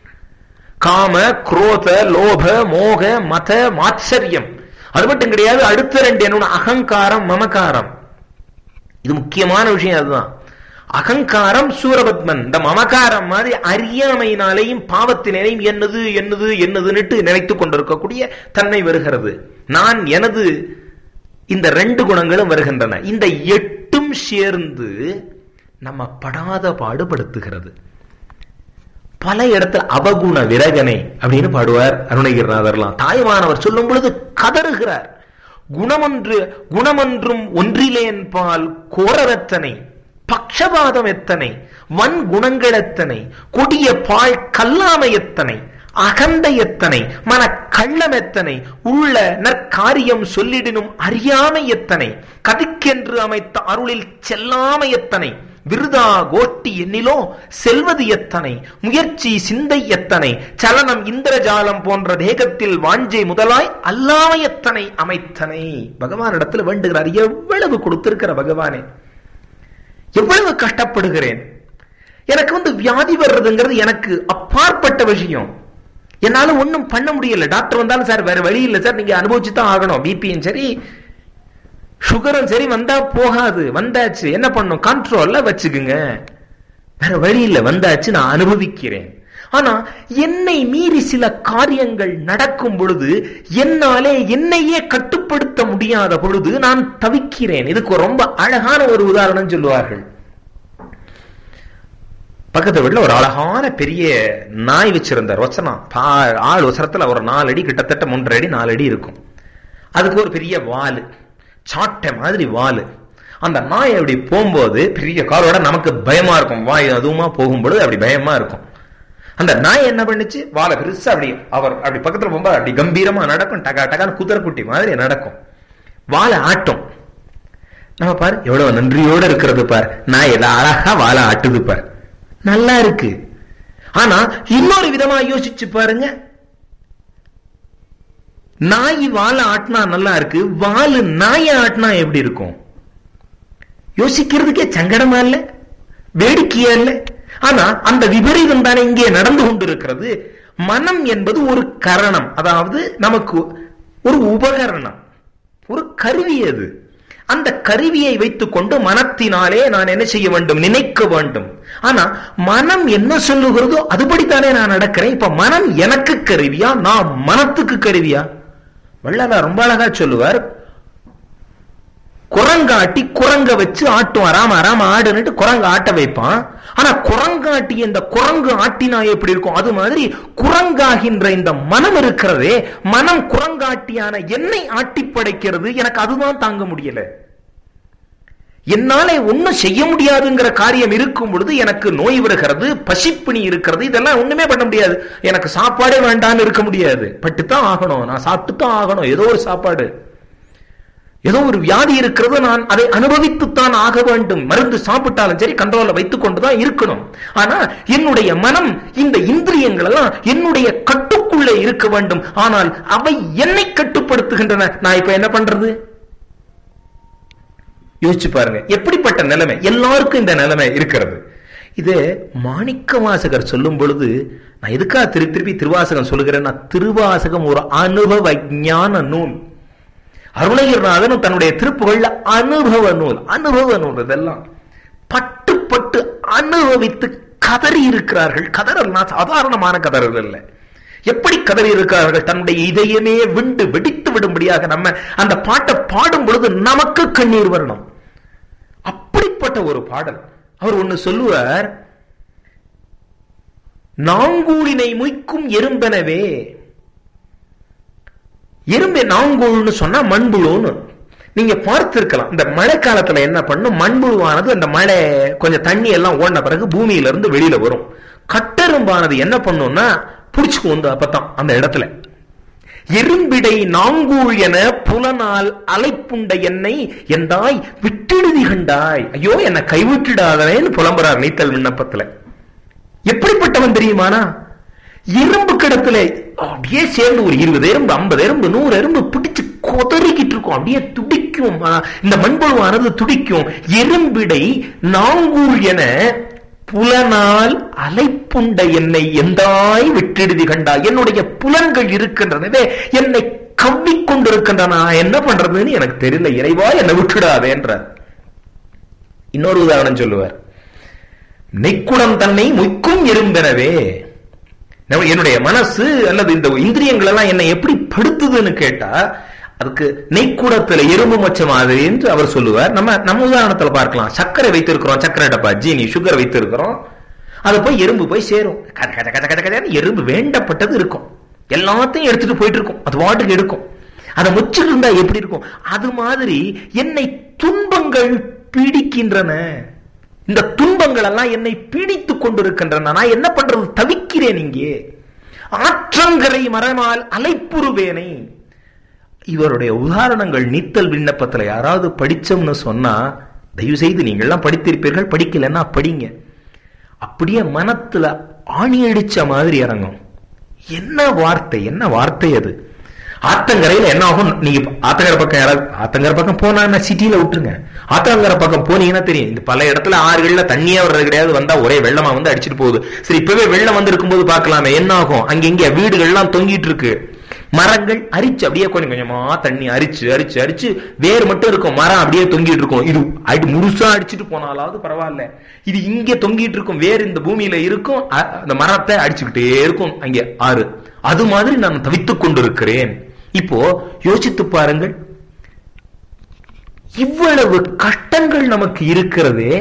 [SPEAKER 1] காம குரோத லோப மோக மத மாச்சரியம் அது மட்டும் கிடையாது அடுத்த ரெண்டு என்ன அகங்காரம் மமகாரம் இது முக்கியமான விஷயம் அதுதான் அகங்காரம் சூரபத்மன் இந்த மமகாரம் மாதிரி அறியாமையினாலேயும் பாவத்தினாலேயும் என்னது என்னது என்னதுன்னுட்டு நினைத்துக் கொண்டிருக்கக்கூடிய தன்மை வருகிறது நான் எனது இந்த ரெண்டு குணங்களும் வருகின்றன இந்த எட்டும் சேர்ந்து நம்ம படாத பாடுபடுத்துகிறது பல இடத்துல அபகுண விரகனை அப்படின்னு பாடுவார் அருணகிரிநாதர்லாம் தாய்மானவர் சொல்லும் பொழுது கதறுகிறார் குணமொன்று குணமொன்றும் ஒன்றிலேன் பால் கோரவெத்தனை பக்ஷபாதம் எத்தனை வன் குணங்கள் எத்தனை கொடிய பால் கல்லாமை எத்தனை அகந்தை எத்தனை மன கள்ளம் எத்தனை உள்ள நற்காரியம் சொல்லிடினும் அறியாமை எத்தனை கதிக்கென்று அமைத்த அருளில் செல்லாமை எத்தனை விருதா கோட்டி எண்ணிலோ செல்வது எத்தனை முயற்சி சிந்தை எத்தனை சலனம் இந்திரஜாலம் போன்ற தேகத்தில் வாஞ்சை முதலாய் அல்லாமை எத்தனை அமைத்தனை பகவானிடத்தில் வேண்டுகிறார் எவ்வளவு கொடுத்திருக்கிற பகவானே எவ்வளவு கஷ்டப்படுகிறேன் எனக்கு வந்து வியாதி வர்றதுங்கிறது எனக்கு அப்பாற்பட்ட விஷயம் என்னால ஒண்ணும் பண்ண முடியல டாக்டர் வந்தாலும் சார் வேற வழி இல்லை சார் நீங்க அனுபவிச்சு தான் ஆகணும் பிபியும் சரி சுகரும் சரி வந்தா போகாது வந்தாச்சு என்ன பண்ணும் கண்ட்ரோல்ல வச்சுக்குங்க வேற வழி இல்லை வந்தாச்சு நான் அனுபவிக்கிறேன் ஆனா என்னை மீறி சில காரியங்கள் நடக்கும் பொழுது என்னாலே என்னையே கட்டுப்படுத்த முடியாத பொழுது நான் தவிக்கிறேன் இதுக்கு ரொம்ப அழகான ஒரு உதாரணம் சொல்லுவார்கள் பக்கத்து வீட்டுல ஒரு அழகான பெரிய நாய் வச்சிருந்தார் வச்சனா ஆள் வசரத்துல ஒரு நாலு அடி கிட்டத்தட்ட மூன்றரை அடி நாலு அடி இருக்கும் அதுக்கு ஒரு பெரிய வாலு சாட்டை மாதிரி வாலு அந்த நாய் அப்படி போகும்போது பெரிய காரோட நமக்கு பயமா இருக்கும் வாய் அதுவுமா போகும்பொழுது அப்படி பயமா இருக்கும் அந்த நாய் என்ன பண்ணுச்சு வாழை பெருசா அப்படி அவர் அப்படி பக்கத்துல போகும்போது அப்படி கம்பீரமா நடக்கும் டகா டகான்னு குதிரைக்குட்டி மாதிரி நடக்கும் வாழை ஆட்டும் நம்ம பாரு எவ்வளவு நன்றியோட இருக்கிறது பார் நாய் எல்லாம் அழகா வாழை ஆட்டுது பார் நல்லா இருக்கு ஆனா இன்னொரு விதமா யோசிச்சு பாருங்க நாய் வாழை ஆட்டினா நல்லா இருக்கு வாலு நாயை ஆட்டினா எப்படி இருக்கும் யோசிக்கிறதுக்கே சங்கடமா இல்ல வேடிக்கையா இல்ல ஆனா அந்த விபரீதம் தானே இங்கே நடந்து கொண்டிருக்கிறது மனம் என்பது ஒரு கரணம் அதாவது நமக்கு ஒரு உபகரணம் ஒரு கருவி அது அந்த கருவியை வைத்துக் கொண்டு மனத்தினாலே நான் என்ன செய்ய வேண்டும் நினைக்க வேண்டும் ஆனா மனம் என்ன சொல்லுகிறதோ அதுபடித்தானே நான் நடக்கிறேன் இப்ப மனம் எனக்கு கருவியா நான் மனத்துக்கு கருவியா வள்ளலார் ரொம்ப அழகா சொல்லுவார் குரங்காட்டி குரங்க வச்சு ஆட்டுவான் ராம ராம ஆடுன்னுட்டு குரங்கு ஆட்ட வைப்பான் ஆனா குரங்காட்டி இந்த குரங்கு ஆட்டினா எப்படி இருக்கும் அது மாதிரி குரங்காகின்ற இந்த மனம் இருக்கிறதே மனம் குரங்காட்டியான என்னை ஆட்டி படைக்கிறது எனக்கு அதுதான் தாங்க முடியல என்னாலே ஒண்ணும் செய்ய முடியாதுங்கிற காரியம் இருக்கும் பொழுது எனக்கு நோய் வருகிறது பசிப்பிணி இருக்கிறது இதெல்லாம் ஒண்ணுமே பண்ண முடியாது எனக்கு சாப்பாடே வேண்டாம்னு இருக்க முடியாது பட்டுத்தான் ஆகணும் நான் சாப்பிட்டு தான் ஆகணும் ஏதோ ஒரு சாப்பாடு ஏதோ ஒரு வியாதி இருக்கிறது நான் அதை அனுபவித்துத்தான் ஆக வேண்டும் மருந்து சாப்பிட்டாலும் சரி கண்ட்ரோல வைத்துக் கொண்டுதான் இருக்கணும் ஆனா என்னுடைய மனம் இந்த இந்திரியங்கள் எல்லாம் என்னுடைய கட்டுக்குள்ளே இருக்க வேண்டும் ஆனால் அவை என்னை கட்டுப்படுத்துகின்றன நான் இப்ப என்ன பண்றது யோசிச்சு பாருங்க எப்படிப்பட்ட நிலைமை எல்லாருக்கும் இந்த நிலைமை இருக்கிறது இது மாணிக்க வாசகர் சொல்லும் பொழுது நான் எதுக்காக திருப்பி திருப்பி திருவாசகம் சொல்லுகிறேன்னா திருவாசகம் ஒரு அனுபவ ஞான நூல் அருணகிரிநாதனும் தன்னுடைய திருப்புகள்ல அனுபவ நூல் அனுபவ நூல் இதெல்லாம் பட்டு பட்டு அனுபவித்து கதறி இருக்கிறார்கள் கதறல்னா சாதாரணமான கதறல் இல்லை எப்படி கதறி இருக்கிறார்கள் தன்னுடைய இதயமே விண்டு வெடித்து விடும்படியாக நம்ம அந்த பாட்டை பாடும் பொழுது நமக்கு கண்ணீர் வரணும் அப்படிப்பட்ட ஒரு பாடல் அவர் ஒண்ணு சொல்லுவார் நாங்கூலினை முய்க்கும் எறும்பெனவே எறும்பை நாங்கூழ்னு சொன்னா மண்புழுன்னு நீங்க பார்த்திருக்கலாம் இந்த மழை காலத்துல என்ன பண்ணும் மண்புழுவானது அந்த மழை கொஞ்சம் தண்ணி எல்லாம் ஓடின பிறகு பூமியில இருந்து வெளியில வரும் கட்டெரும்பானது என்ன பண்ணும்னா புடிச்சுக்கு வந்து அப்பதான் அந்த இடத்துல எறும்பிடை நாங்கூழ் என புலனால் அலைப்புண்ட என்னை எந்தாய் விட்டெழுதி கண்டாய் ஐயோ என்ன கைவிட்டுடாதனேன்னு புலம்புறார் நீத்தல் விண்ணப்பத்துல எப்படிப்பட்டவன் தெரியுமானா எறும்பு கிடத்துல அப்படியே சேர்ந்து ஒரு இருபது எறும்பு ஐம்பது எறும்பு நூறு எறும்பு பிடிச்சு கொதறிக்கிட்டு இருக்கும் அப்படியே துடிக்கும் இந்த மண்புழுவானது துடிக்கும் எறும்பிடை நாங்கூழ் என புலனால் அலைப்புண்ட என்னை எந்தாய் விட்டெழுதி கண்டா என்னுடைய புலன்கள் இருக்கின்றனவே என்னை கவ்விக் கொண்டிருக்கின்றன என்ன பண்றதுன்னு எனக்கு தெரியல இறைவா என்னை விட்டுடாதேன்ற இன்னொரு உதாரணம் சொல்லுவார் நெக்குடம் தன்னை முய்க்கும் எறும்பெனவே என்னுடைய மனசு அல்லது இந்த இந்திரியங்கள் எல்லாம் என்னை எப்படி படுத்துதுன்னு கேட்டா அதுக்கு நெய்க்கூடத்துல எறும்பு மச்ச மாதிரி என்று அவர் சொல்லுவார் நம்ம நம்ம உதாரணத்துல பார்க்கலாம் சர்க்கரை வைத்திருக்கிறோம் சர்க்கரை டப்பா ஜீனி சுகர் வைத்திருக்கிறோம் அது போய் எறும்பு போய் சேரும் கத கத கத கத கதைன்னு எறும்பு வேண்டப்பட்டது இருக்கும் எல்லாத்தையும் எடுத்துட்டு போயிட்டு இருக்கும் அது வாட்டுக்கு எடுக்கும் அதை முச்சுட்டு இருந்தா எப்படி இருக்கும் அது மாதிரி என்னை துன்பங்கள் பீடிக்கின்றன இந்த துன்பங்கள் எல்லாம் என்னை பீடித்துக் கொண்டிருக்கின்றன நான் என்ன பண்றது தவிக்கிறேன் இங்கே ஆற்றங்கரை மரமால் அலைப்புறுவேனை இவருடைய உதாரணங்கள் நீத்தல் விண்ணப்பத்துல யாராவது படிச்சோம்னு சொன்னா தயவு செய்து நீங்க எல்லாம் படித்திருப்பீர்கள் படிக்கலன்னா படிங்க அப்படியே மனத்துல ஆணி அடிச்ச மாதிரி இறங்கும் என்ன வார்த்தை என்ன வார்த்தை அது ஆத்தங்கரையில என்ன ஆகும் நீங்க ஆத்தங்கரை பக்கம் யாராவது ஆத்தங்கரை பக்கம் போனா சிட்டியில விட்டுருங்க ஆத்தங்கரை பக்கம் போனீங்கன்னா தெரியும் இந்த பல இடத்துல ஆறுகள்ல தண்ணியே வர்றது கிடையாது வந்தா ஒரே வெள்ளமா வந்து அடிச்சிட்டு போகுது சரி இப்பவே வெள்ளம் வந்து இருக்கும்போது பாக்கலாமே என்ன ஆகும் அங்க இங்க வீடுகள்லாம் தொங்கிட்டு இருக்கு மரங்கள் அரிச்சு அப்படியே கொஞ்சம் கொஞ்சமா தண்ணி அரிச்சு அரிச்சு அரிச்சு வேர் மட்டும் இருக்கும் மரம் அப்படியே தொங்கிட்டு இருக்கும் இது அடி முழுசா அடிச்சுட்டு போனாலாவது பரவாயில்ல இது இங்க தொங்கிட்டு இருக்கும் வேர் இந்த பூமியில இருக்கும் அந்த மரத்தை அடிச்சுக்கிட்டே இருக்கும் அங்கே ஆறு அது மாதிரி நான் தவித்துக் கொண்டிருக்கிறேன் இப்போ யோசித்து பாருங்கள் இவ்வளவு கஷ்டங்கள் நமக்கு இருக்கிறதே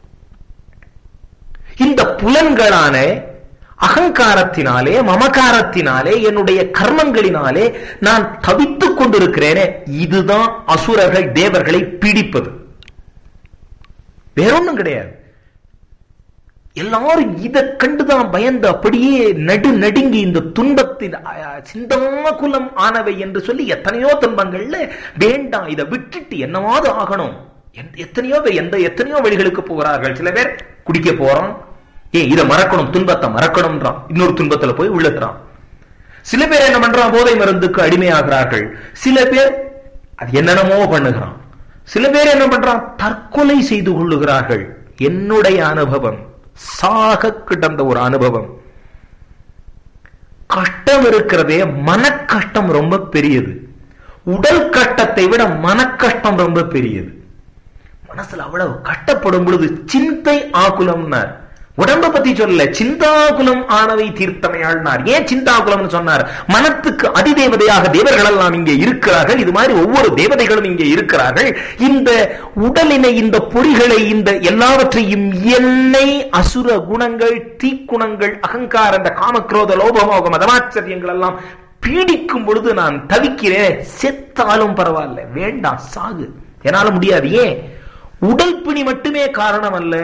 [SPEAKER 1] இந்த புலன்களான அகங்காரத்தினாலே மமகாரத்தினாலே என்னுடைய கர்மங்களினாலே நான் தவித்துக் கொண்டிருக்கிறேனே இதுதான் அசுரர்கள் தேவர்களை பீடிப்பது வேறொன்னும் கிடையாது எல்லாரும் இதை கண்டுதான் பயந்து அப்படியே நடு நடுங்கி இந்த துன்பத்தின் சிந்தாகுலம் ஆனவை என்று சொல்லி எத்தனையோ துன்பங்கள்ல வேண்டாம் இதை விட்டுட்டு என்னவாவது ஆகணும் எத்தனையோ பேர் எந்த எத்தனையோ வழிகளுக்கு போகிறார்கள் சில பேர் குடிக்க போறோம் ஏ இதை மறக்கணும் துன்பத்தை மறக்கணும்ன்றான் இன்னொரு துன்பத்துல போய் உள்ளுறான் சில பேர் என்ன பண்றான் போதை மருந்துக்கு அடிமையாகிறார்கள் சில பேர் அது என்னென்னமோ பண்ணுகிறான் சில பேர் என்ன பண்றான் தற்கொலை செய்து கொள்ளுகிறார்கள் என்னுடைய அனுபவம் சாக கிடந்த ஒரு அனுபவம் கஷ்டம் இருக்கிறதே மன கஷ்டம் ரொம்ப பெரியது உடல் கஷ்டத்தை விட மன கஷ்டம் ரொம்ப பெரியது மனசுல அவ்வளவு கஷ்டப்படும் பொழுது சிந்தை ஆகுலம்னார் உடம்ப பத்தி சொல்லல சிந்தாகுலம் ஆனவை தீர்த்தமையாள்னார் ஏன் சிந்தாகுலம்னு சொன்னார் மனத்துக்கு அதிதேவதையாக தேவர்கள் எல்லாம் இங்கே இருக்கிறார்கள் இது மாதிரி ஒவ்வொரு தேவதைகளும் இங்கே இருக்கிறார்கள் இந்த உடலினை இந்த பொறிகளை இந்த எல்லாவற்றையும் என்னை அசுர குணங்கள் தீக்குணங்கள் அகங்கார இந்த காமக்ரோத லோபமோக மதமாச்சரியங்கள் எல்லாம் பீடிக்கும் பொழுது நான் தவிக்கிறேன் செத்தாலும் பரவாயில்ல வேண்டாம் சாகு என்னால முடியாது ஏன் உடல் பிணி மட்டுமே காரணம் அல்ல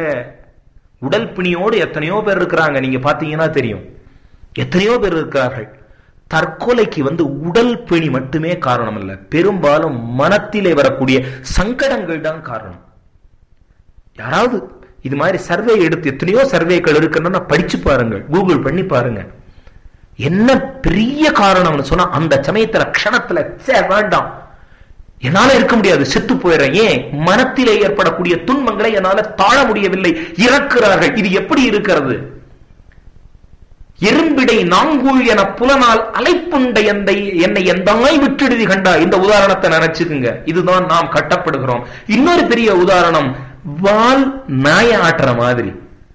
[SPEAKER 1] உடல் பிணியோடு எத்தனையோ பேர் இருக்கிறாங்க நீங்க பாத்தீங்கன்னா தெரியும் எத்தனையோ பேர் இருக்கிறார்கள் தற்கொலைக்கு வந்து உடல் பிணி மட்டுமே காரணம் அல்ல பெரும்பாலும் மனத்திலே வரக்கூடிய சங்கடங்கள் தான் காரணம் யாராவது இது மாதிரி சர்வே எடுத்து எத்தனையோ சர்வேக்கள் இருக்குன்னா படிச்சு பாருங்கள் கூகுள் பண்ணி பாருங்க என்ன பெரிய காரணம்னு சொன்னா அந்த சமயத்துல க்ஷணத்துல சே வேண்டாம் என்னால இருக்க முடியாது செத்து போயிடுறேன் ஏன் மனத்திலே ஏற்படக்கூடிய துன்பங்களை என்னால தாழ முடியவில்லை இறக்கிறார்கள் இது எப்படி இருக்கிறது எறும்பிடை நாங்கூழ் என புலனால் அலைப்புண்ட எந்தை என்னை எந்தாய் விட்டுடுதி கண்டா இந்த உதாரணத்தை நினைச்சுக்குங்க இதுதான் நாம் கட்டப்படுகிறோம் இன்னொரு பெரிய உதாரணம் வால் நாய ஆட்டுற மாதிரி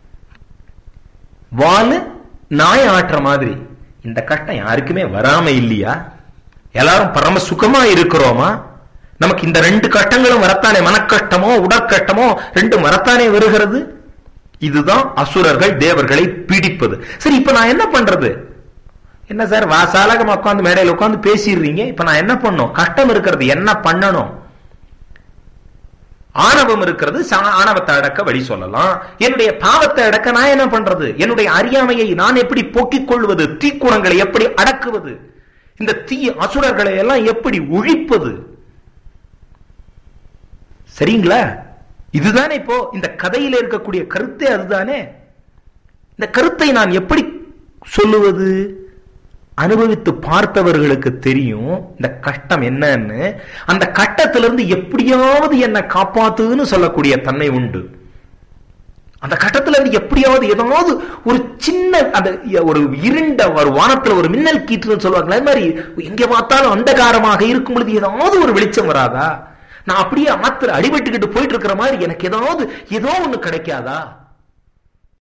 [SPEAKER 1] வால் நாய ஆட்டுற மாதிரி இந்த கஷ்டம் யாருக்குமே வராம இல்லையா எல்லாரும் பரம சுகமா இருக்கிறோமா நமக்கு இந்த ரெண்டு கட்டங்களும் வரத்தானே மனக்கஷ்டமோ உடற்கஷ்டமோ ரெண்டும் வரத்தானே வருகிறது இதுதான் அசுரர்கள் தேவர்களை பீடிப்பது சரி இப்ப நான் என்ன பண்றது என்ன சார் வாசாலகம் உட்காந்து மேடையில் உட்காந்து பேசிடுறீங்க இப்ப நான் என்ன பண்ணும் கஷ்டம் இருக்கிறது என்ன பண்ணணும் ஆணவம் இருக்கிறது ஆணவத்தை அடக்க வழி சொல்லலாம் என்னுடைய பாவத்தை அடக்க நான் என்ன பண்றது என்னுடைய அறியாமையை நான் எப்படி போக்கிக் கொள்வது தீக்குணங்களை எப்படி அடக்குவது இந்த தீ அசுரர்களை எல்லாம் எப்படி ஒழிப்பது சரிங்களா இதுதானே இப்போ இந்த கதையில இருக்கக்கூடிய கருத்தே அதுதானே இந்த கருத்தை நான் எப்படி சொல்லுவது அனுபவித்து பார்த்தவர்களுக்கு தெரியும் இந்த கஷ்டம் என்னன்னு அந்த கட்டத்திலிருந்து எப்படியாவது என்ன காப்பாத்துன்னு சொல்லக்கூடிய தன்மை உண்டு அந்த கட்டத்துல இருந்து எப்படியாவது ஏதாவது ஒரு சின்ன அந்த ஒரு இருண்ட ஒரு வானத்துல ஒரு மின்னல் கீற்றுன்னு சொல்லுவாங்களே அது மாதிரி எங்க பார்த்தாலும் அந்தகாரமாக இருக்கும் பொழுது ஏதாவது ஒரு வெளிச்சம் வராதா நான் அப்படியே ஆத்துல அடிபட்டுக்கிட்டு போயிட்டு இருக்கிற மாதிரி எனக்கு ஏதாவது ஏதோ ஒண்ணு கிடைக்காதா